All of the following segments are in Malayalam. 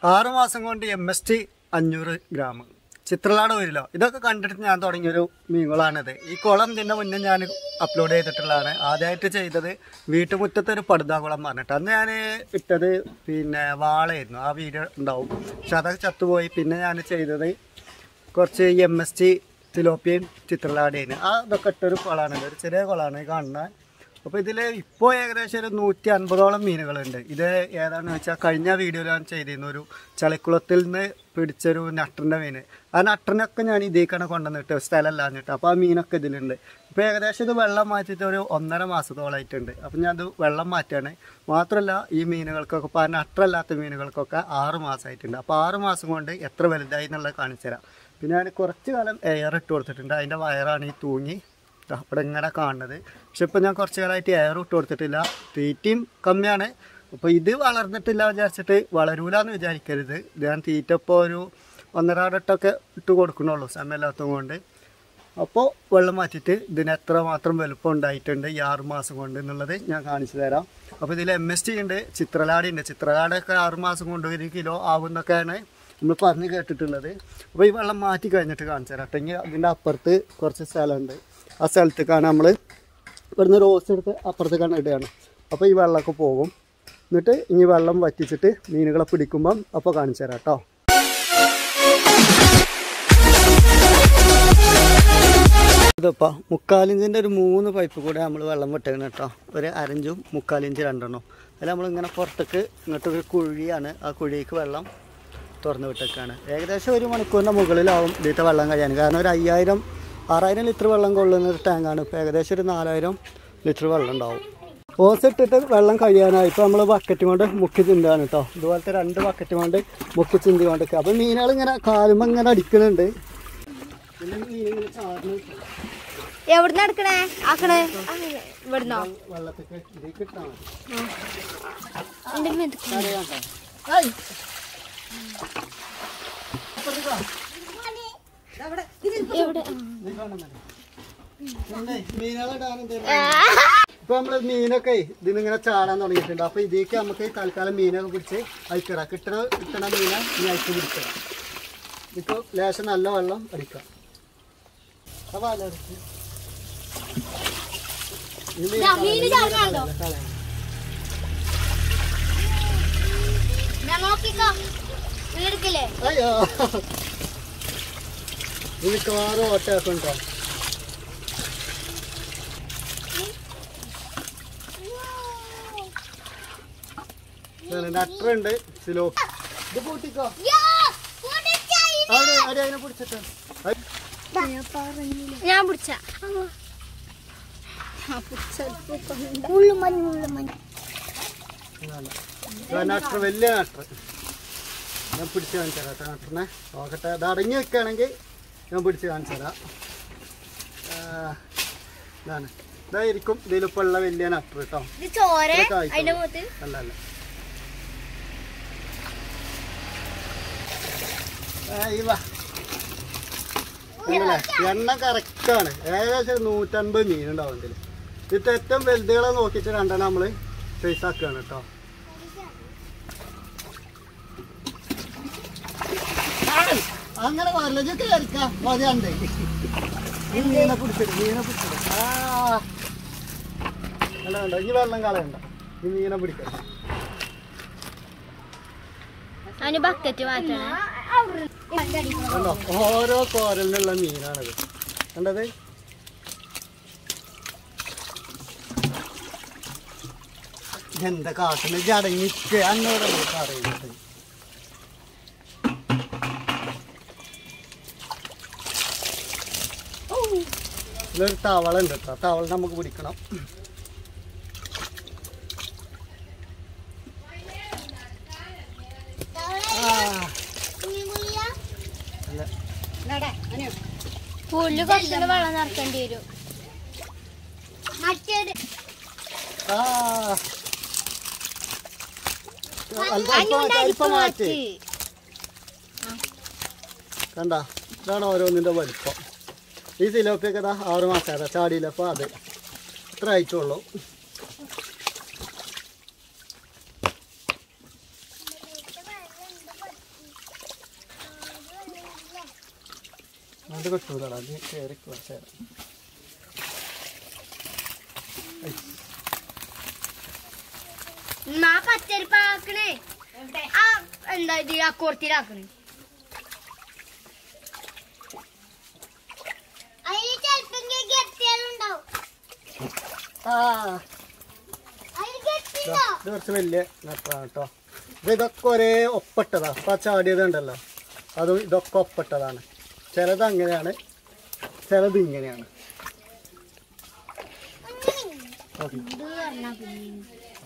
ആറ് മാസം കൊണ്ട് എം എസ് ടി അഞ്ഞൂറ് ഗ്രാം ചിത്രലാട് ഒരു കിലോ ഇതൊക്കെ കണ്ടിട്ട് ഞാൻ തുടങ്ങിയൊരു മീനുകളാണിത് ഈ കുളം ഇതിൻ്റെ മുന്നേ ഞാൻ അപ്ലോഡ് ചെയ്തിട്ടുള്ളതാണ് ആദ്യമായിട്ട് ചെയ്തത് വീട്ടുമുറ്റത്തെ ഒരു പടുതാകുളം പറഞ്ഞിട്ട് അന്ന് ഞാൻ ഇട്ടത് പിന്നെ വാളയായിരുന്നു ആ വീഡിയോ ഉണ്ടാവും പക്ഷെ അതൊക്കെ ചത്തുപോയി പിന്നെ ഞാൻ ചെയ്തത് കുറച്ച് എം എസ് ടി തിലോപ്പിയും ചിത്രലാടിയും ആ ഇതൊക്കെ ഇട്ടൊരു കുളമാണ് ഒരു ചെറിയ കുളമാണ് ഈ കാണുന്നത് അപ്പോൾ ഇതിൽ ഇപ്പോൾ ഏകദേശം ഒരു നൂറ്റി അൻപതോളം മീനുകളുണ്ട് ഇത് ഏതാണെന്ന് വെച്ചാൽ കഴിഞ്ഞ വീഡിയോയിൽ ഞാൻ ചെയ്തിരുന്നു ഒരു ചളിക്കുളത്തിൽ നിന്ന് പിടിച്ചൊരു നട്ടറിൻ്റെ മീൻ ആ നട്ടറിനൊക്കെ ഞാൻ ഇതേക്കാണ് കൊണ്ടുവന്നിട്ട് സ്ഥലമല്ലാഞ്ഞിട്ട് അപ്പോൾ ആ മീനൊക്കെ ഇതിലുണ്ട് ഇപ്പോൾ ഏകദേശം ഇത് വെള്ളം മാറ്റിയിട്ട് ഒരു ഒന്നര മാസത്തോളമായിട്ടുണ്ട് അപ്പം ഞാൻ അത് വെള്ളം മാറ്റുകയാണ് മാത്രമല്ല ഈ മീനുകൾക്കൊക്കെ ഇപ്പോൾ ആ നട്ടറല്ലാത്ത മീനുകൾക്കൊക്കെ ആറ് മാസമായിട്ടുണ്ട് അപ്പോൾ ആറ് മാസം കൊണ്ട് എത്ര വലുതായി എന്നുള്ളത് കാണിച്ചു തരാം പിന്നെ ഞാൻ കുറച്ച് കാലം എയർ ഇട്ട് കൊടുത്തിട്ടുണ്ട് അതിൻ്റെ വയറാണ് ഈ തൂങ്ങി ദാ ഇവിടെ ഇങ്ങനെ കാണുന്നത് പക്ഷെ ഇപ്പം ഞാൻ കുറച്ച് കാലമായിട്ട് എയർ ഇട്ട് കൊടുത്തിട്ടില്ല തീറ്റയും കമ്മിയാണ് അപ്പോൾ ഇത് വളർന്നിട്ടില്ല വിചാരിച്ചിട്ട് വളരൂലെന്ന് വിചാരിക്കരുത് ഇത് ഞാൻ തീറ്റ ഇപ്പോൾ ഒരു ഒന്നരാടട്ടൊക്കെ ഇട്ട് കൊടുക്കണുള്ളൂ സമയമില്ലാത്തത് കൊണ്ട് അപ്പോൾ വെള്ളം മാറ്റിയിട്ട് ഇതിന് എത്ര മാത്രം വലുപ്പം ഉണ്ടായിട്ടുണ്ട് ഈ ആറ് മാസം കൊണ്ട് എന്നുള്ളത് ഞാൻ കാണിച്ചു തരാം അപ്പോൾ ഇതിൽ എം എസ് ടി ഉണ്ട് ചിത്രലാടി ഉണ്ട് ചിത്രലാടൊക്കെ ആറ് മാസം കൊണ്ട് ഒരു കിലോ ആവുന്നൊക്കെയാണ് നമ്മൾ പറഞ്ഞ് കേട്ടിട്ടുള്ളത് അപ്പോൾ ഈ വെള്ളം മാറ്റി കഴിഞ്ഞിട്ട് കാണിച്ചു തരാം അല്ലെങ്കിൽ അതിൻ്റെ അപ്പുറത്ത് കുറച്ച് സ്ഥലമുണ്ട് ആ സ്ഥലത്തേക്കാണ് നമ്മൾ ഇവിടുന്ന് റോസ് എടുത്ത് അപ്പുറത്തേക്കാണ് ഇടുകയാണ് അപ്പോൾ ഈ വെള്ളമൊക്കെ പോകും എന്നിട്ട് ഇനി വെള്ളം വറ്റിച്ചിട്ട് മീനുകളെ പിടിക്കുമ്പം അപ്പോൾ കാണിച്ചു തരാം കേട്ടോ ഇതിപ്പോൾ മുക്കാലിഞ്ചിൻ്റെ ഒരു മൂന്ന് പൈപ്പ് കൂടെ നമ്മൾ വെള്ളം വിട്ടേക്കണം കേട്ടോ ഒരു അരഞ്ചും മുക്കാലിഞ്ച് രണ്ടെണ്ണം അതിൽ നമ്മളിങ്ങനെ പുറത്തേക്ക് ഇങ്ങോട്ട് ഒരു കുഴിയാണ് ആ കുഴിക്ക് വെള്ളം തുറന്ന് വിട്ടേക്കാണ് ഏകദേശം ഒരു മണിക്കൂറിൻ്റെ മുകളിലാവും ഇതിലത്തെ വെള്ളം കഴിയാൻ കാരണം ഒരു അയ്യായിരം ആറായിരം ലിറ്റർ വെള്ളം കൊള്ളുന്ന ഒരു ടാങ്കാണ് ഇപ്പോൾ ഏകദേശം ഒരു നാലായിരം ലിറ്റർ വെള്ളം ഉണ്ടാവും ഓസ് ഇട്ടിട്ട് വെള്ളം കഴിയാനായി ഇപ്പോൾ നമ്മൾ ബക്കറ്റ് കൊണ്ട് മുക്കി ചിന്താണ് കേട്ടോ ഇതുപോലത്തെ രണ്ട് ബക്കറ്റ് കൊണ്ട് മുക്കി ചിന്തി കൊണ്ടിരിക്കുക അപ്പോൾ മീനുകൾ ഇങ്ങനെ കാലുമ്പോൾ ഇങ്ങനെ അടിക്കുന്നുണ്ട് പിന്നെ മീനിങ്ങനെ ചാടുന്നു എവിടുന്ന് എടുക്കണേ ആക്കണേ ഇവിടുന്നോ വെള്ളത്തേക്ക് ഇതിലേക്ക് ഇട്ടാൽ മതി എന്റെ മെതുക്ക്. അറിയാട്ടോ ഏയ് എവിടെ നീ കാണുന്നില്ലേ? പിന്നെ മീനുകളിടാൻ എന്തേലും ഇപ്പൊ നമ്മള് മീനൊക്കെ ഇതിനിങ്ങനെ ചാടാൻ തുടങ്ങിയിട്ടുണ്ട് അപ്പൊ ഇതിലേക്ക് നമുക്ക് തൽക്കാലം മീനൊക്കെ പിടിച്ച് അയക്കറ കിട്ടണ കിട്ടണ മീനെ ഇനി അയച്ചു പിടിക്കണം ഇപ്പൊ ലേശം നല്ല വെള്ളം അടിക്കാം അപ്പൊ അലർച്ചി ഈ മീൻ ഇതാ, മീന് കളയണ്ട, ചാടുന്നുണ്ടോ? കളയണ്ട, കളയണ്ട. ഞാൻ നോക്കിക്കോ നീ എടുക്കില്ലേ അയ്യോ ഇത് കാറ് ഓട്ടയാക്കുണ്ടോ നട്ടറുണ്ട് സിലോ ഇത് പൂട്ടിക്കോ അവിടെ അവിടെ അതിനെ പിടിച്ചിട്ട് ഞാൻ പിടിച്ച നട്ടർ വലിയ നട്ടർ ഞാൻ പിടിച്ച് കാണിച്ചു തരാം കേട്ടോ നട്ടറിനെ നോക്കട്ടെ അത് അടങ്ങി വെക്കുകയാണെങ്കിൽ ഞാൻ പിടിച്ച് കാണിച്ചു തരാം ആ, ഇതാണ് ഇതായിരിക്കും ഇതിലിപ്പോൾ ഉള്ള വലിയ നട്ടർ കേട്ടോ ഇത് ചോര ഇതൊക്കെ ആയിക്കോളും. അതിന്റെ മുഖത്ത് അല്ല അല്ല ആയി വാ. കണ്ടില്ലേ? എണ്ണ കറക്റ്റാണ് ഏകദേശം ഒരു നൂറ്റൻപത് മീൻ ഉണ്ടാവും ഇതിൽ ഇത് ഏറ്റവും വലുതുകളെ നോക്കിയിട്ട് രണ്ടെണ്ണം നമ്മള് സൈസ് ആക്കുകയാണ് കേട്ടോ ആയ്! അങ്ങനെ വരലൊക്കെ കയറിക്കാം മതിയാണ്ടേ ഈ മീനെ പിടിച്ചിട്ട് മീനെ പിടിച്ചിട്ട് ആ അല്ല വേണ്ട ഇനി വെള്ളം കളയണ്ട ഈ മീനെ പിടിക്കാം അവന് ബക്കറ്റ് മാറ്റണേ കണ്ടോ ഓരോ കോരലിനുള്ള മീനാണത് കണ്ടത് എന്താ കാട്ടുന്നത് ചടങ്ങിക്ക് എന്നോടല്ലേ പറയുന്നത് ഇതിലൊരു തവള ഉണ്ട് കേട്ടോ തവള നമുക്ക് പിടിക്കണം ആ അല്ല പുല്ല് കുറച്ചുകൂടെ വെള്ളം നിറക്കേണ്ടി വരും ആ അല്പം അല്പം അല്പം മാറ്റി കണ്ട ഇതാണ് ഓരോന്നിൻ്റെ വലിപ്പം ഈ സിലോപ്പിയൊക്കെ ഇതാ ആറ് മാസമായതാ ചാടിയില്ലപ്പോൾ അത് ഇത്ര ആയിട്ടുള്ളൂ അത് കിട്ടൂലടാ അത് കയറി കുറച്ചേരം എന്നാ പച്ചരിപ്പാക്കണേ ആ എന്താ ഇത് അക്കോർത്തിലാക്കണേ അതിന് ചെലപ്പം ഗട്ടിയാലുണ്ടാവും ആ അതിന് ഇതാ, ഗട്ടിയുണ്ടോ ഇത് കുറച്ച് വലിയ നട്ടാണ് കേട്ടോ ഇത് ഇതൊക്കെ ഒരേ ഒപ്പിട്ടതാ അപ്പൊ ആ ചാടിയത് ഉണ്ടല്ലോ അതും ഇതൊക്കെ ഒപ്പിട്ടതാണ് ചിലത് അങ്ങനെയാണ് ചിലത് ഇങ്ങനെയാണ് ഓക്കെ ഇത് പറഞ്ഞാ പിന്നെ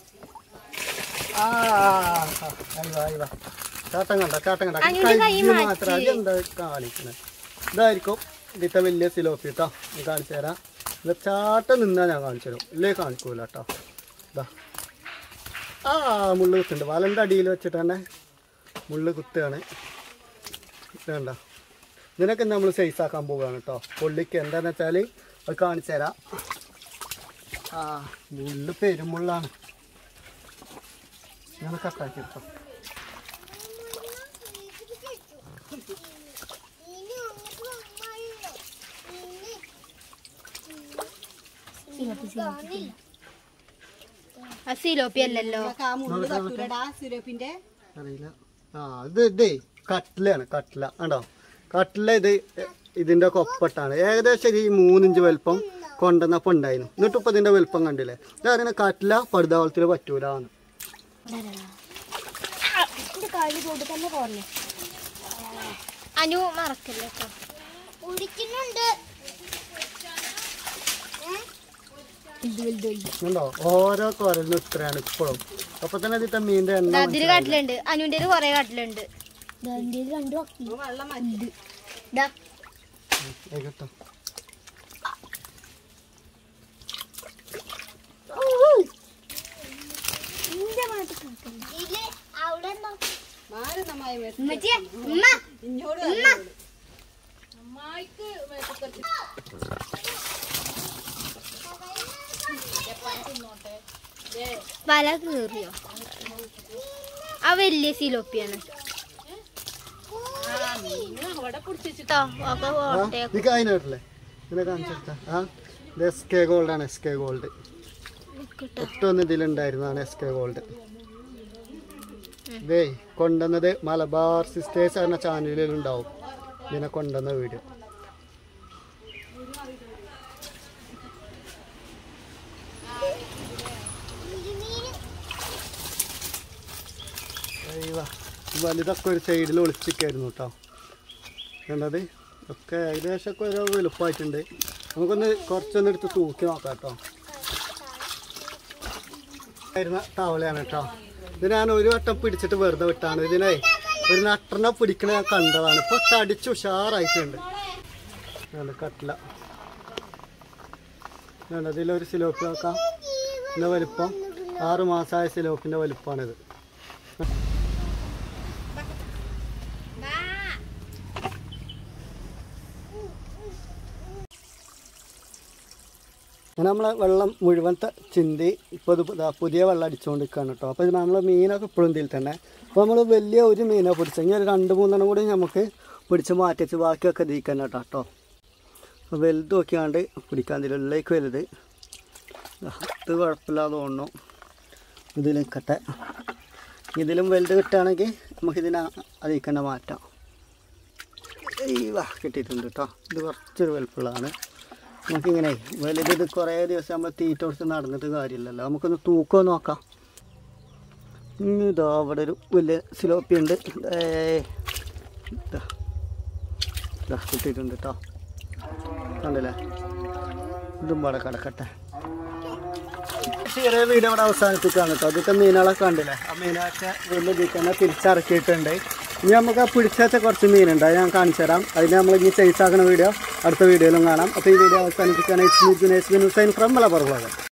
ആ അയ്യോ അയ്യോ ചാട്ടം കണ്ട ചാട്ടം കണ്ട അതിന്റെ കൈ കൈ മാറ്റി. മാത്രം അതെന്താ കാണിക്കണേ ഇതായിരിക്കും ഇതിത്തെ വലിയ സിലോപ്പി കേട്ടോ ഞാൻ കാണിച്ചു തരാം ഇത് ചാട്ടം നിന്നാ ഞാൻ കാണിച്ചു തരും ഇല്ലേ കാണിക്കൂല കേട്ടോ ഇതാ ആ മുള്ള് കുത്തുണ്ട് വലൻ്റെ അടിയിൽ വെച്ചിട്ട് തന്നെ മുള്ള് കുത്തുകയാണ് വേണ്ട ഇതിനൊക്കെ നമ്മൾ സൈസാക്കാൻ പോവുകയാണ് കേട്ടോ പുള്ളിക്ക് എന്താണെന്ന് വെച്ചാൽ അത് കാണിച്ചു തരാം ആ മുള്ള് പെരുമുള്ളാണ് ഞാൻ കട്ടാക്കി എടുത്തോ ആ സിലോപ്പി അല്ലല്ലോ സിറപ്പിന്റെ അറിയില്ല ആ ഇത് ഇതേ കട്ടിലാണ് കട്ടില കണ്ടോ കട്ടില ഇത് ഇതിന്റെ കൊപ്പട്ടാണ് ഏകദേശം ഈ മൂന്നിഞ്ച് വലുപ്പം കൊണ്ടുവന്നപ്പോൾ ഉണ്ടായിരുന്നു എന്നിട്ട് ഇപ്പൊ ഇതിന്റെ വലുപ്പം കണ്ടില്ലേ ഇതറിയണ കട്ടില പടുതാവളത്തിൽ പറ്റൂലാന്ന് അനു മറക്കല്ലേ കേട്ടോ കുടിക്കുന്നുണ്ട് കണ്ടോ ഓരോ കുരലിനും ഇത്രയാണ് ഇപ്പോഴും അപ്പൊ തന്നെ ഇതിന്റെ മീനിന്റെ എണ്ണ അതില് കാട്ടിലുണ്ട് അനുവിന്റെ കൊറേ കാട്ടിലുണ്ട് ദാ, മനസ്സിലായി കേട്ടോ മാറി നന്നായി ഉമ്മച്ചിയെ, ഉമ്മ, ഇഞ്ഞോട് ഉമ്മ. വല കീറിയോ ആ വലിയ സിലോപ്പിയാണ് ട്ടോ, ഒക്കെ ഓട്ടയെ ഇത് അതിനായിട്ടല്ലേ ഇതിനെ കാണിച്ചെടുത്ത ആ ഇത് എസ് കെ ഗോൾഡ് ആണ് എസ് കെ ഗോൾഡ് കിട്ടോ. ഒറ്റൊന്ന് ഇതിലുണ്ടായിരുന്നതാണ് എസ് കെ ഗോൾഡ് ഇതേ കൊണ്ടുവന്നത് മലബാർ സിസ്റ്റേഴ്സ് എന്ന ചാനലിൽ ഉണ്ടാവും ഇതിനെ കൊണ്ടുവന്ന വീഡിയോ അയ്യവാ. വലുതൊക്കെ ഒരു സൈഡിൽ ഒളിച്ചിക്കായിരുന്നു കേട്ടോ കണ്ടത് ഒക്കെ ഏകദേശമൊക്കെ ഓരോ വലുപ്പമായിട്ടുണ്ട് നമുക്കൊന്ന് കുറച്ചൊന്ന് എടുത്ത് തൂക്കി നോക്കാം കേട്ടോ ആയിരുന്ന തവളയാണ് കേട്ടോ ഇത് ഞാൻ ഒരു വട്ടം പിടിച്ചിട്ട് വെറുതെ വിട്ടാണ് ഇതിനെ ഒരു നട്ടറിനെ പിടിക്കണ ഞാൻ കണ്ടതാണ് ഇപ്പൊ തടിച്ച് ഉഷാറായിട്ടുണ്ട് നല്ല കട്ടില വേണ്ട ഇതിലൊരു സിലോപ്പി നോക്കാം ഇതിന്റെ വലിപ്പം ആറ് മാസമായ സിലോപ്പിന്റെ വലിപ്പമാണിത് അങ്ങനെ നമ്മളെ വെള്ളം മുഴുവൻ ത- ചിന്തി ഇപ്പോൾ ഇത് ദാ പുതിയ വെള്ളം അടിച്ചുകൊണ്ടിരിക്കുകയാണ് കേട്ടോ അപ്പോൾ നമ്മൾ മീനൊക്കെ ഇപ്പോഴും ഇതിൽ തന്നെ അപ്പോൾ നമ്മൾ വലിയ ഒരു മീനെ പിടിച്ചെങ്കിൽ ഒരു രണ്ട് മൂന്നെണ്ണം കൂടി നമുക്ക് പിടിച്ച് മാറ്റിച്ച് ബാക്കിയൊക്കെ ഇതിക്കാൻ കേട്ടോ കേട്ടോ അപ്പോൾ വലുത് നോക്കിയാണ്ട് പിടിക്കാൻ ഇതിലേക്ക് വലുത് ദാ ഇത് കുഴപ്പമില്ലാതെ തോന്നുന്നു ഇതിൽ നിൽക്കട്ടെ ഇതിലും വലുത് കിട്ടുകയാണെങ്കിൽ നമുക്കിതിനെ അതിൽ തന്നെ മാറ്റാം ഈ വാ കിട്ടിയിട്ടുണ്ട് കേട്ടോ ഇത് കുറച്ചൊരു വലുപ്പമുള്ളതാണ് നമുക്കിങ്ങനെ വലുത് ഇത് കുറേ ദിവസം നമ്മൾ തീറ്റ കൊടുത്ത് നടന്നിട്ട് കാര്യമില്ലല്ലോ നമുക്കൊന്ന് തൂക്കം നോക്കാം ഇനി ഇതാ അവിടെ ഒരു വലിയ സിലോപ്പി ഉണ്ട് ഏയ്. ഇതാ. ഇതാ കിട്ടിയിട്ടുണ്ട് കേട്ടോ കണ്ടില്ലേ ഇതും ഇവിടെ കിടക്കട്ടെ ചെറിയ വീഡിയോ ഇവിടെ അവസാനിപ്പിക്കുകയാണ് കേട്ടോ അതൊക്കെ മീനുകളെ കണ്ടില്ലേ ആ മീനൊക്കെ വലിയ ഇതിൽ തന്നെ തിരിച്ചിറക്കിയിട്ടുണ്ട് ഇനി നമുക്ക് ആ പിടിച്ച കുറച്ച് മീനുണ്ട് അത് ഞാൻ കാണിച്ചു തരാം അതിന് നമ്മൾ ഇനി ചെയ്സാക്കുന്ന വീഡിയോ അടുത്ത വീഡിയോയിലും കാണാം അപ്പോൾ ഈ വീഡിയോ അവസാനിപ്പിക്കുകയാണെങ്കിൽ ഫ്രം മലബാർ ഭാഗം